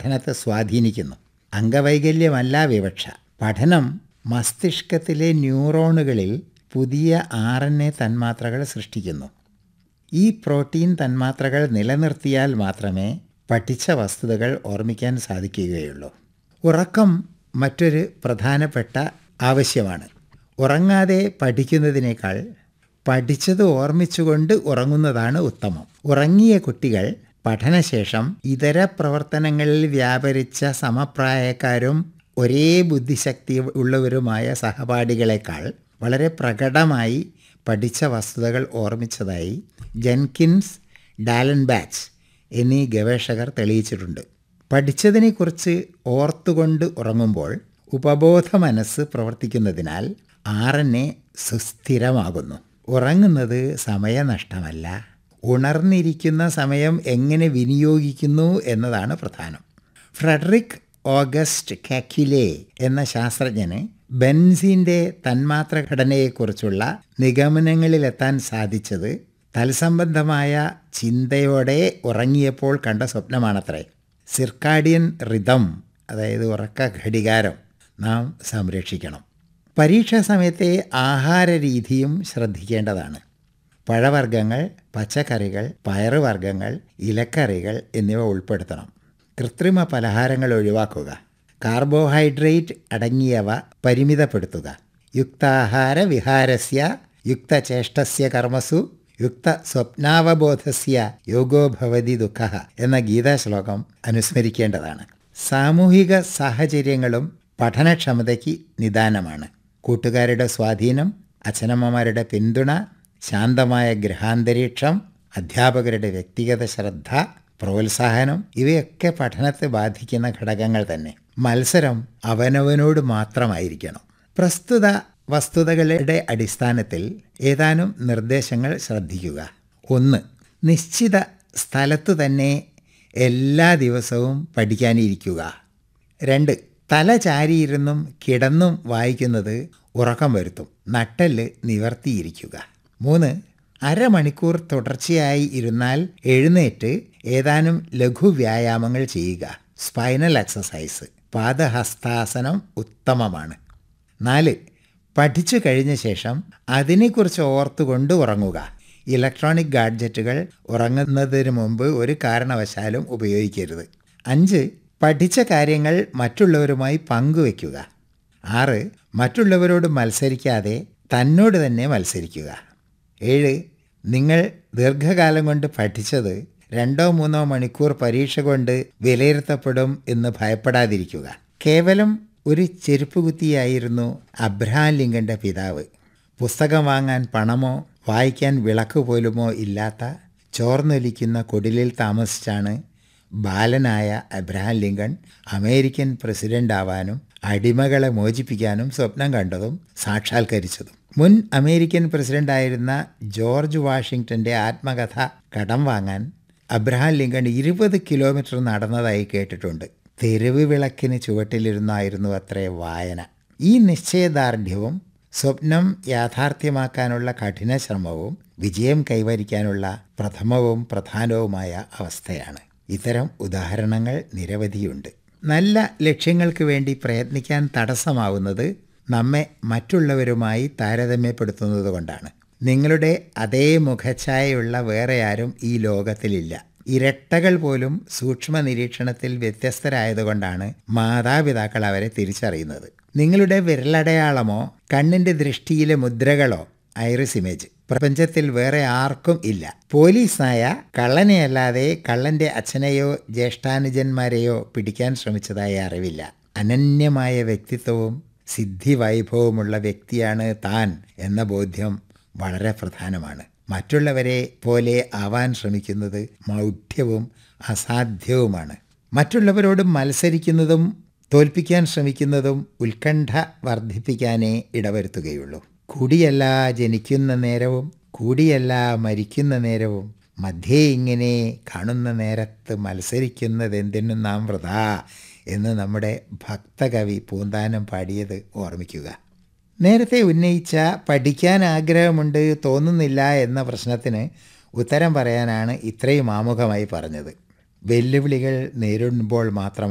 പഠനത്തെ സ്വാധീനിക്കുന്നു അംഗവൈകല്യമല്ല വിവക്ഷ പഠനം മസ്തിഷ്കത്തിലെ ന്യൂറോണുകളിൽ പുതിയ ആർ എൻ എ തന്മാത്രകൾ സൃഷ്ടിക്കുന്നു ഈ പ്രോട്ടീൻ തന്മാത്രകൾ നിലനിർത്തിയാൽ മാത്രമേ പഠിച്ച വസ്തുതകൾ ഓർമ്മിക്കാൻ സാധിക്കുകയുള്ളൂ ഉറക്കം മറ്റൊരു പ്രധാനപ്പെട്ട ആവശ്യമാണ് ഉറങ്ങാതെ പഠിക്കുന്നതിനേക്കാൾ പഠിച്ചത് ഓർമ്മിച്ചുകൊണ്ട് ഉറങ്ങുന്നതാണ് ഉത്തമം ഉറങ്ങിയ കുട്ടികൾ പഠനശേഷം ഇതര പ്രവർത്തനങ്ങളിൽ വ്യാപരിച്ച സമപ്രായക്കാരും ഒരേ ബുദ്ധിശക്തി ഉള്ളവരുമായ സഹപാഠികളെക്കാൾ വളരെ പ്രകടമായി പഠിച്ച വസ്തുതകൾ ഓർമ്മിച്ചതായി ജെൻകിൻസ് ഡാലൻ ബാച്ച് എന്നീ ഗവേഷകർ തെളിയിച്ചിട്ടുണ്ട് പഠിച്ചതിനെക്കുറിച്ച് ഓർത്തുകൊണ്ട് ഉറങ്ങുമ്പോൾ ഉപബോധ മനസ്സ് പ്രവർത്തിക്കുന്നതിനാൽ ആർ എൻ എ സുസ്ഥിരമാകുന്നു ഉറങ്ങുന്നത് സമയനഷ്ടമല്ല ഉണർന്നിരിക്കുന്ന സമയം എങ്ങനെ വിനിയോഗിക്കുന്നു എന്നതാണ് പ്രധാനം ഫ്രെഡറിക് ഓഗസ്റ്റ് കാക്യുലെ എന്ന ശാസ്ത്രജ്ഞന് ബെൻസിൻ്റെ തന്മാത്ര ഘടനയെക്കുറിച്ചുള്ള നിഗമനങ്ങളിലെത്താൻ സാധിച്ചത് തൽസംബന്ധമായ ചിന്തയോടെ ഉറങ്ങിയപ്പോൾ കണ്ട സ്വപ്നമാണത്രേ സിർക്കാഡിയൻ റിതം അതായത് ഉറക്ക ഘടികാരം നാം സംരക്ഷിക്കണം പരീക്ഷാ സമയത്തെ ആഹാര രീതിയും ശ്രദ്ധിക്കേണ്ടതാണ് പഴവർഗ്ഗങ്ങൾ പച്ചക്കറികൾ പയറുവർഗ്ഗങ്ങൾ ഇലക്കറികൾ എന്നിവ ഉൾപ്പെടുത്തണം കൃത്രിമ പലഹാരങ്ങൾ ഒഴിവാക്കുക കാർബോഹൈഡ്രേറ്റ് അടങ്ങിയവ പരിമിതപ്പെടുത്തുക യുക്താഹാര വിഹാരസ്യ യുക്തചേഷ്ടസ്യ കർമ്മസു യുക്ത സ്വപ്നാവബോധസ്യ യോഗോ ഭവതി ദുഃഖ എന്ന ഗീതാശ്ലോകം അനുസ്മരിക്കേണ്ടതാണ് സാമൂഹിക സാഹചര്യങ്ങളും പഠനക്ഷമതയ്ക്ക് നിദാനമാണ് കൂട്ടുകാരുടെ സ്വാധീനം അച്ഛനമ്മമാരുടെ പിന്തുണ ശാന്തമായ ഗൃഹാന്തരീക്ഷം അധ്യാപകരുടെ വ്യക്തിഗത ശ്രദ്ധ പ്രോത്സാഹനം ഇവയൊക്കെ പഠനത്തെ ബാധിക്കുന്ന ഘടകങ്ങൾ തന്നെ മത്സരം അവനവനോട് മാത്രമായിരിക്കണം പ്രസ്തുത വസ്തുതകളുടെ അടിസ്ഥാനത്തിൽ ഏതാനും നിർദ്ദേശങ്ങൾ ശ്രദ്ധിക്കുക ഒന്ന് നിശ്ചിത സ്ഥലത്തു തന്നെ എല്ലാ ദിവസവും പഠിക്കാനിരിക്കുക രണ്ട് തല ചാരിയിരുന്നും കിടന്നും വായിക്കുന്നത് ഉറക്കം വരുത്തും നട്ടല് നിവർത്തിയിരിക്കുക മൂന്ന് അരമണിക്കൂർ തുടർച്ചയായി ഇരുന്നാൽ എഴുന്നേറ്റ് ഏതാനും ലഘു വ്യായാമങ്ങൾ ചെയ്യുക സ്പൈനൽ എക്സസൈസ് പാദഹസ്താസനം ഉത്തമമാണ് നാല് പഠിച്ചു കഴിഞ്ഞ ശേഷം അതിനെക്കുറിച്ച് ഓർത്തുകൊണ്ട് ഉറങ്ങുക ഇലക്ട്രോണിക് ഗാഡ്ജറ്റുകൾ ഉറങ്ങുന്നതിന് മുമ്പ് ഒരു കാരണവശാലും ഉപയോഗിക്കരുത് അഞ്ച് പഠിച്ച കാര്യങ്ങൾ മറ്റുള്ളവരുമായി പങ്കുവയ്ക്കുക ആറ് മറ്റുള്ളവരോട് മത്സരിക്കാതെ തന്നോട് തന്നെ മത്സരിക്കുക ഏഴ് നിങ്ങൾ ദീർഘകാലം കൊണ്ട് പഠിച്ചത് രണ്ടോ മൂന്നോ മണിക്കൂർ പരീക്ഷ കൊണ്ട് വിലയിരുത്തപ്പെടും എന്ന് ഭയപ്പെടാതിരിക്കുക കേവലം ഒരു ചെരുപ്പ് കുത്തിയായിരുന്നു അബ്രഹാം ലിങ്കൻ്റെ പിതാവ് പുസ്തകം വാങ്ങാൻ പണമോ വായിക്കാൻ വിളക്ക് പോലുമോ ഇല്ലാത്ത ചോർന്നൊലിക്കുന്ന കുടിലിൽ താമസിച്ചാണ് ബാലനായ അബ്രഹാം ലിങ്കൺ അമേരിക്കൻ പ്രസിഡന്റ് ആവാനും അടിമകളെ മോചിപ്പിക്കാനും സ്വപ്നം കണ്ടതും സാക്ഷാത്കരിച്ചതും മുൻ അമേരിക്കൻ പ്രസിഡന്റായിരുന്ന ജോർജ് വാഷിങ്ടന്റെ ആത്മകഥ കടം വാങ്ങാൻ അബ്രഹാം ലിങ്കൺ ഇരുപത് കിലോമീറ്റർ നടന്നതായി കേട്ടിട്ടുണ്ട് തെരുവ് വിളക്കിന് ചുവട്ടിലിരുന്നായിരുന്നു അത്രേ വായന ഈ നിശ്ചയദാർഢ്യവും സ്വപ്നം യാഥാർത്ഥ്യമാക്കാനുള്ള കഠിന ശ്രമവും വിജയം കൈവരിക്കാനുള്ള പ്രഥമവും പ്രധാനവുമായ അവസ്ഥയാണ് ഇത്തരം ഉദാഹരണങ്ങൾ നിരവധിയുണ്ട് നല്ല ലക്ഷ്യങ്ങൾക്ക് വേണ്ടി പ്രയത്നിക്കാൻ തടസ്സമാവുന്നത് നമ്മെ മറ്റുള്ളവരുമായി താരതമ്യപ്പെടുത്തുന്നത് കൊണ്ടാണ് നിങ്ങളുടെ അതേ മുഖഛായയുള്ള വേറെ ആരും ഈ ലോകത്തിലില്ല ഇരട്ടകൾ പോലും സൂക്ഷ്മ നിരീക്ഷണത്തിൽ വ്യത്യസ്തരായതുകൊണ്ടാണ് മാതാപിതാക്കൾ അവരെ തിരിച്ചറിയുന്നത് നിങ്ങളുടെ വിരലടയാളമോ കണ്ണിൻ്റെ ദൃഷ്ടിയിലെ മുദ്രകളോ ഐറിസ് ഇമേജ് പ്രപഞ്ചത്തിൽ വേറെ ആർക്കും ഇല്ല പോലീസായ കള്ളനെയല്ലാതെ കള്ളൻ്റെ അച്ഛനെയോ ജ്യേഷ്ഠാനുജന്മാരെയോ പിടിക്കാൻ ശ്രമിച്ചതായി അറിവില്ല അനന്യമായ വ്യക്തിത്വവും സിദ്ധി വൈഭവമുള്ള വ്യക്തിയാണ് താൻ എന്ന ബോധ്യം വളരെ പ്രധാനമാണ് മറ്റുള്ളവരെ പോലെ ആവാൻ ശ്രമിക്കുന്നത് മൗഢ്യവും അസാധ്യവുമാണ് മറ്റുള്ളവരോട് മത്സരിക്കുന്നതും തോൽപ്പിക്കാൻ ശ്രമിക്കുന്നതും ഉത്കണ്ഠ വർദ്ധിപ്പിക്കാനേ ഇടവരുത്തുകയുള്ളൂ കൂടിയല്ല ജനിക്കുന്ന നേരവും കൂടിയല്ല മരിക്കുന്ന നേരവും മധ്യേ ഇങ്ങനെ കാണുന്ന നേരത്ത് മത്സരിക്കുന്നതെന്തിനും നാം വൃതാ എന്ന് നമ്മുടെ ഭക്തകവി പൂന്താനം പാടിയത് ഓർമ്മിക്കുക നേരത്തെ ഉന്നയിച്ച പഠിക്കാൻ ആഗ്രഹമുണ്ട് തോന്നുന്നില്ല എന്ന പ്രശ്നത്തിന് ഉത്തരം പറയാനാണ് ഇത്രയും ആമുഖമായി പറഞ്ഞത് വെല്ലുവിളികൾ നേരിടുമ്പോൾ മാത്രം